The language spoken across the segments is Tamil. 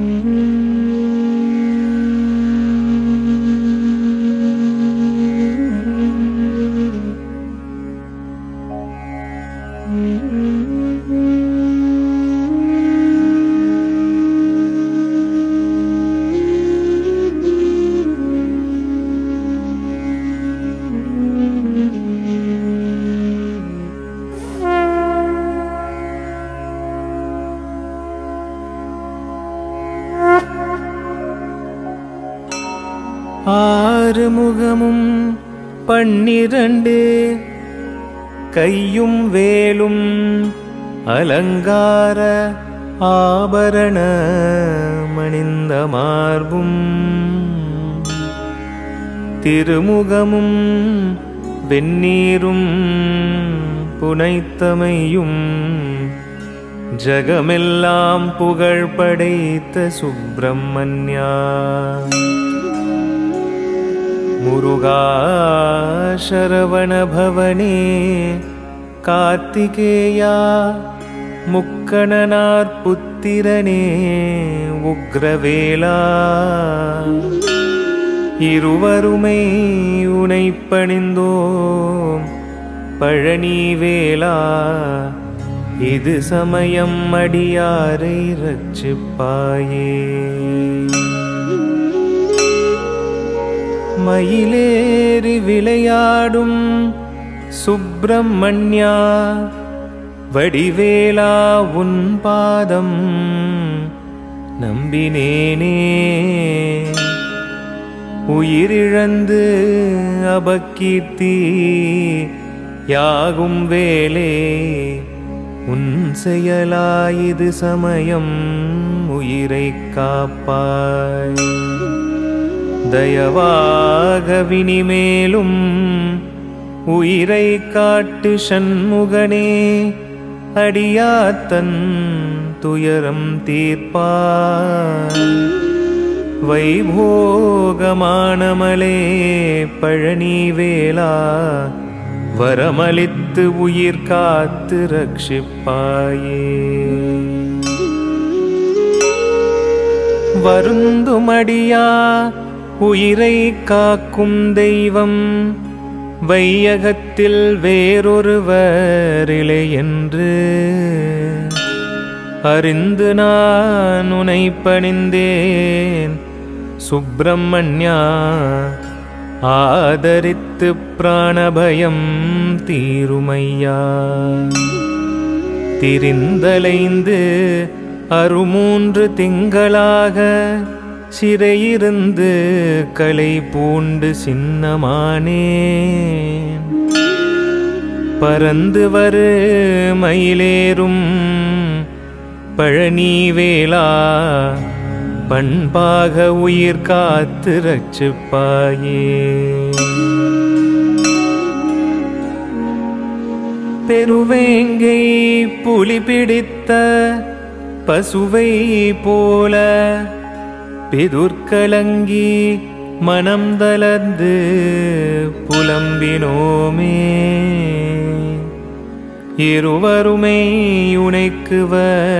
ஆறு முகமும் பன்னிரண்டு கையும் வேலும் அலங்கார ஆபரண மணிந்த மார்பும் திருமுகமும் வெந்நீரும் புனைத்தமையும் ஜகமெல்லாம் புகழ் படைத்த சுப்பிரமணியா முருகா சரவண பவனே கார்த்திகேயா முக்கணனார் புத்திரனே உக்ரவேலா இருவருமை உனை பணிந்தோம் பழனி வேலா இது சமயம் அடியாரை ரட்சிப்பாயே மயிலேறி விளையாடும் சுப்பிரமணியா வடிவேலா உன் பாதம் நம்பினேனே உயிரிழந்து அபக்கீர்த்தி யாகும் வேலே உன் செயலாயுது சமயம் உயிரை காப்பாய் தயவாக வினிமேலும் உயிரை காட்டு சண்முகனே அடியாத்தன் துயரம் தீர்ப்பாய் வைபோகமானமலே பழனி வேளா வரமளித்து உயிர் காத்து ரட்சிப்பாயே வருந்துமடியா உயிரை காக்கும் தெய்வம் வையகத்தில் வேறொருவரில்லை என்று அறிந்து நான் உனை பணிந்தேன் சுப்பிரமணியா ஆதரித்து பிராணபயம் தீருமையா திரிந்தலைந்து அருமூன்று திங்களாக சிறையிருந்து கலை பூண்டு சின்னமானேன் பறந்து வரு மயிலேறும் பழனி வேளா பண்பாக உயிர் காத்து ரட்சிப்பாயே பெருவேங்கை புலி பிடித்த பசுவை போல பிதுர்கலங்கி மனம் தளர்ந்து புலம்பினோமே இருவருமை உனைக்குவ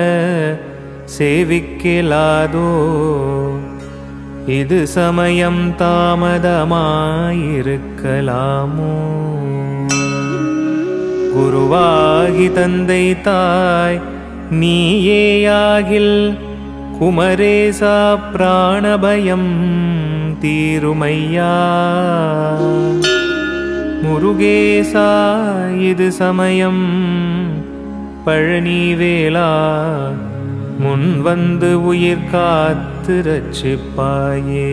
சேவிக்கலாதோ இது சமயம் தாமதமாயிருக்கலாமோ குருவாகி தந்தை தாய் நீயேயாகில் குமரேசா பிராணபயம் தீருமையா முருகேசா இது சமயம் பழனி வேளா முன் வந்து உயிர் காத்து ரட்சிப்பாயே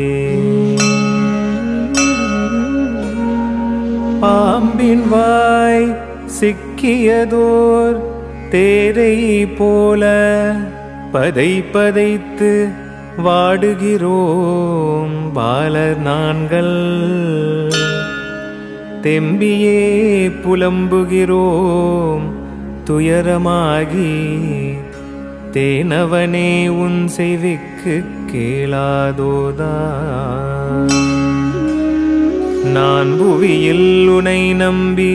பாம்பின் வாய் சிக்கியதோர் தேரை போல பதை பதைத்து வாடுகிறோம் பாலர் நான்கள் தெம்பியே புலம்புகிறோம் துயரமாகி தேனவனே உன் செவிக்கு கேளாதோதா நான் புவியில் உனை நம்பி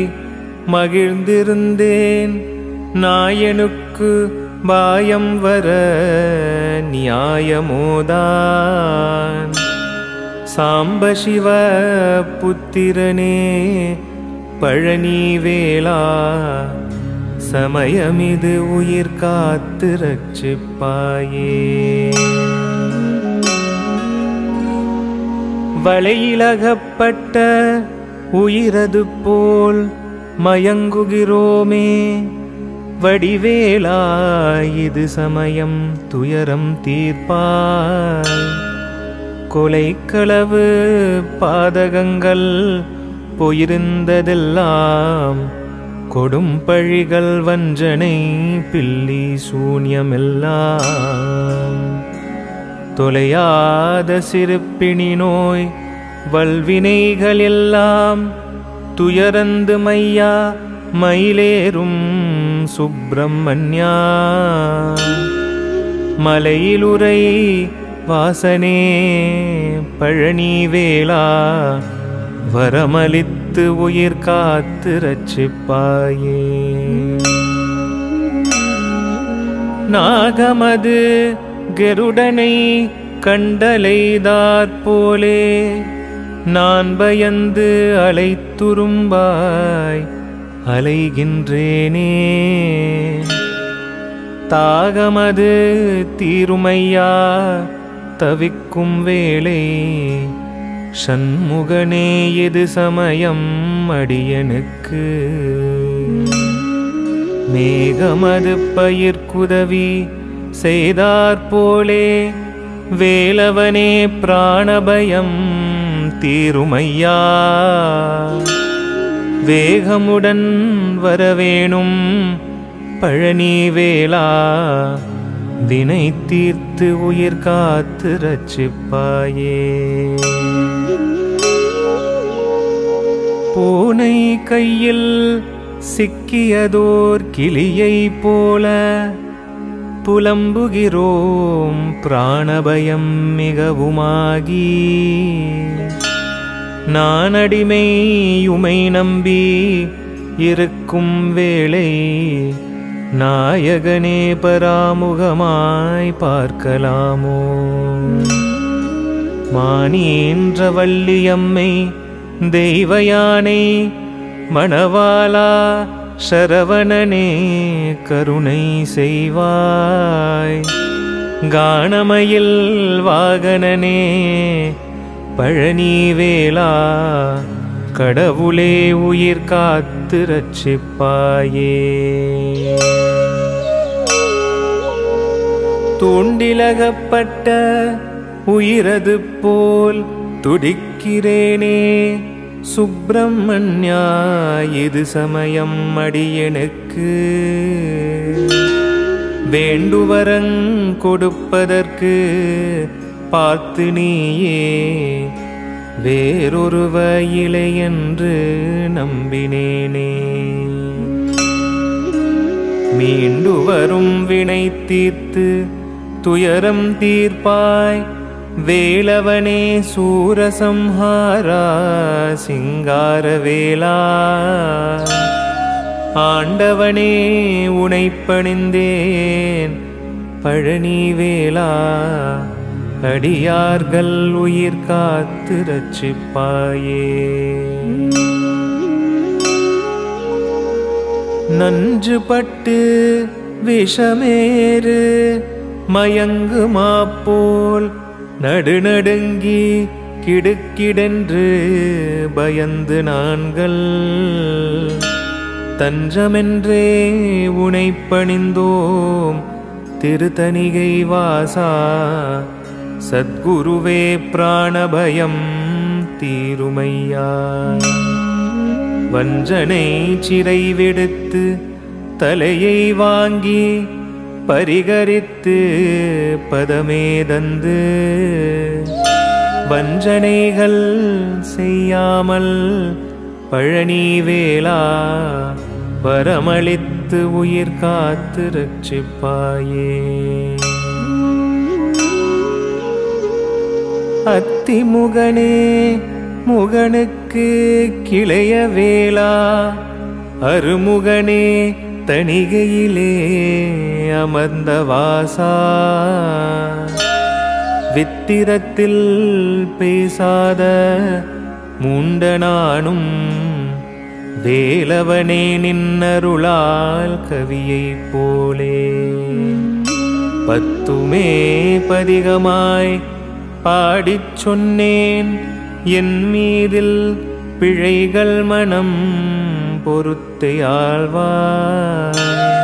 மகிழ்ந்திருந்தேன் நாயனுக்கு பாயம் வர நியாயமோதான் சாம்பசிவ புத்திரனே பழனி வேளா சமயமிது உயிர் காத்து ரட்சிப்பாயே வளையிலகப்பட்ட உயிரது போல் மயங்குகிறோமே வடிவேலா இது சமயம் துயரம் தீர்ப்பாய் கொலைக்களவு பாதகங்கள் போயிருந்ததெல்லாம் கொடும் பழிகள் வஞ்சனை பில்லி சூன்யமெல்லாம் தொலையாத சிறுப்பிணி நோய் வல்வினைகள் எல்லாம் துயரந்து மையா மயிலேறும் சுப்பிரமணியா மலையிலுரை வாசனே பழனி வேளா வரமளித்து உயிர் காத்து ரட்சிப்பாயே நாகமது கருடனை கண்டலைதாற் போலே நான் பயந்து அலைத்துரும்பாய் அலைகின்றேனே தாகமது தீருமையா தவிக்கும் வேளை சண்முகனே எது சமயம் அடியனுக்கு மேகமது பயிர்க்குதவி செய்தாற்போலே வேலவனே பிராணபயம் தீருமையா வேகமுடன் வரவேணும் பழனி வேளா வினை தீர்த்து உயிர் காத்து ரட்சிப்பாயே பூனை கையில் சிக்கியதோர் கிளியை போல புலம்புகிறோம் பிராணபயம் மிகவுமாகி நான் அடிமை உமை நம்பி இருக்கும் வேளை நாயகனே பராமுகமாய் பார்க்கலாமோ மானீன்ற வள்ளியம்மை தெய்வயானை மணவாளா சரவணனே கருணை செய்வாய் கானமயில் வாகனனே பழனி வேளா கடவுளே உயிர் காத்து ரட்சிப்பாயே தூண்டிலகப்பட்ட உயிரது போல் துடிக்கிறேனே சுப்பிரமணியா இது சமயம் அடியனுக்கு வேண்டுவரங் கொடுப்பதற்கு பார்த்து நீயே வேறொருவ இலை என்று நம்பினேனே மீண்டு வரும் வினை தீர்த்து துயரம் தீர்ப்பாய் வேலவனே சூரசம்ஹாரா சிங்கார வேளா ஆண்டவனே உனை பணிந்தேன் பழனி வேளா அடியார்கள் உயிர் காத்து ரட்சிப்பாயே நன்று பட்டு விஷமேறு மயங்குமா போல் நடுநடுங்கி கிடுக்கிடென்று பயந்து நான்கள் தஞ்சமென்றே உனை பணிந்தோம் திருத்தணிகை வாசா சத்குருவே பிராணபயம் தீருமையா வஞ்சனை சிறை விடுத்து தலையை வாங்கி பரிகரித்து பதமே தந்து வஞ்சனைகள் செய்யாமல் பழனி வேளா வரமளித்து உயிர் காத்து ரட்சிப்பாயே அத்திமுகனே முகனுக்கு கிளைய வேளா அருமுகனே தணிகையிலே அமர்ந்த வாசா வித்திரத்தில் பேசாத மூண்ட நானும் வேலவனே நின்னருளால் கவியைப் போலே பத்துமே பதிகமாய் பாடிச் சொன்னேன் என் மீதில் பிழைகள் மனம் பொறுத்தையாழ்வாய்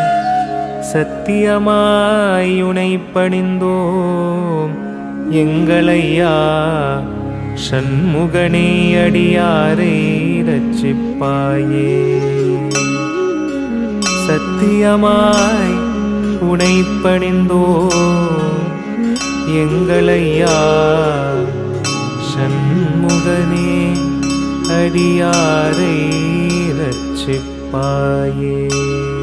சத்தியமாய் உனை பணிந்தோம் எங்களையா சண்முகனே அடியாரை ரட்சிப்பாயே சத்தியமாய் உனை பணிந்தோம் எங்களையா சண்முகனே அடியாரை ரட்சிப்பாயே